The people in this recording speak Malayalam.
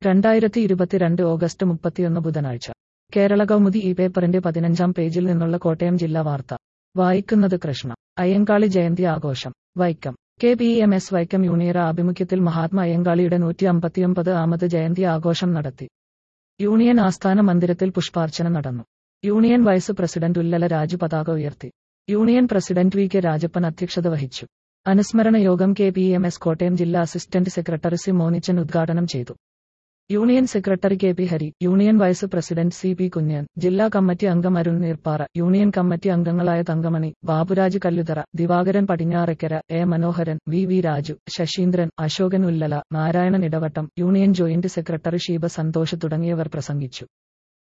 രണ്ടായിരത്തി ഇരുപത്തിരണ്ട് ഓഗസ്റ്റ് മുപ്പത്തിയൊന്ന് ബുധനാഴ്ച കേരള കൗമുദി ഈ പേപ്പറിന്റെ പതിനഞ്ചാം പേജിൽ നിന്നുള്ള കോട്ടയം ജില്ലാ വാർത്ത വായിക്കുന്നത് കൃഷ്ണ അയ്യങ്കാളി ജയന്തി ആഘോഷം Vaikom K P M S Vaikom യൂണിയറ ആഭിമുഖ്യത്തിൽ മഹാത്മാ അയ്യങ്കാളിയുടെ നൂറ്റി അമ്പത്തിയൊമ്പത് ആമത് ജയന്തി ആഘോഷം നടത്തി യൂണിയൻ ആസ്ഥാന മന്ദിരത്തിൽ പുഷ്പാർച്ചന നടന്നു union vice president Ullala Raju പതാക ഉയർത്തി union president V K Rajappan അധ്യക്ഷത വഹിച്ചു അനുസ്മരണ യോഗം K P M S Kottayam ജില്ലാ അസിസ്റ്റന്റ് സെക്രട്ടറി സി മോനിച്ചൻ ഉദ്ഘാടനം ചെയ്തു union secretary K P Hari union vice president C P Kunjan ജില്ലാ കമ്മിറ്റി അംഗം അരുൺ നീർപ്പാറ യൂണിയൻ കമ്മിറ്റി അംഗങ്ങളായ Thankamani Baburaj Kalluthara Divakaran Padinjarekkara A Manoharan V V Raju Saseendran Asokan Ullala Narayanan Edavattom union joint secretary Sheeba Santhosh തുടങ്ങിയവർ പ്രസംഗിച്ചു